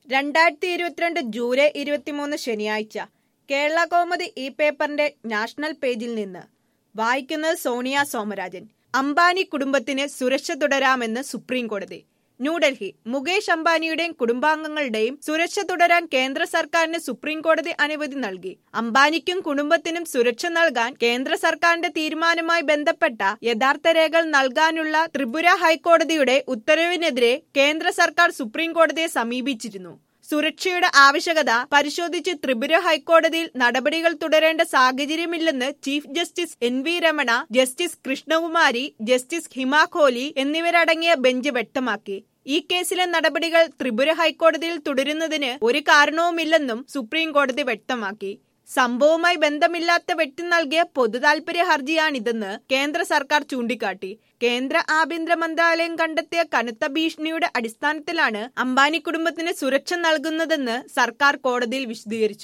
രണ്ടായിരത്തി ഇരുപത്തിരണ്ട് ജൂലൈ ഇരുപത്തിമൂന്ന് ശനിയാഴ്ച കേരള കൗമുദി ഈ പേപ്പറിന്റെ നാഷണൽ പേജിൽ നിന്ന് വായിക്കുന്നത് സോണിയ സോമരാജൻ അംബാനി കുടുംബത്തിന് സുരക്ഷ തുടരാമെന്ന് സുപ്രീം കോടതി ന്യൂഡൽഹി മുകേഷ് അംബാനിയുടെയും കുടുംബാംഗങ്ങളുടെയും സുരക്ഷ തുടരാൻ കേന്ദ്ര സർക്കാരിന് സുപ്രീം കോടതി അനുമതി നൽകി അംബാനിക്കും കുടുംബത്തിനും സുരക്ഷ നൽകാൻ കേന്ദ്ര സർക്കാരിന്റെ തീരുമാനവുമായി ബന്ധപ്പെട്ട യഥാർത്ഥ രേഖകൾ നൽകാനുള്ള ത്രിപുര ഹൈക്കോടതിയുടെ ഉത്തരവിനെതിരെ കേന്ദ്ര സർക്കാർ സുപ്രീം കോടതിയെ സമീപിച്ചിരുന്നു സുരക്ഷയുടെ ആവശ്യകത പരിശോധിച്ച് ത്രിപുര ഹൈക്കോടതിയിൽ നടപടികൾ തുടരേണ്ട സാഹചര്യമില്ലെന്ന് chief justice N V Ramana justice Krishnakumari justice Hima Kohli എന്നിവരടങ്ങിയ ബെഞ്ച് വ്യക്തമാക്കി ഈ കേസിലെ നടപടികൾ ത്രിപുര ഹൈക്കോടതിയിൽ തുടരുന്നതിന് ഒരു കാരണവുമില്ലെന്നും സുപ്രീം കോടതി വ്യക്തമാക്കി സംഭവവുമായി ബന്ധമില്ലാത്ത വ്യക്തി നൽകിയ പൊതുതാൽപര്യ ഹർജിയാണിതെന്ന് കേന്ദ്ര സർക്കാർ ചൂണ്ടിക്കാട്ടി കേന്ദ്ര ആഭ്യന്തര മന്ത്രാലയം കണ്ടെത്തിയ കനത്ത ഭീഷണിയുടെ അടിസ്ഥാനത്തിലാണ് അംബാനി കുടുംബത്തിന് സുരക്ഷ നൽകുന്നതെന്ന് സർക്കാർ കോടതിയിൽ വിശദീകരിച്ചു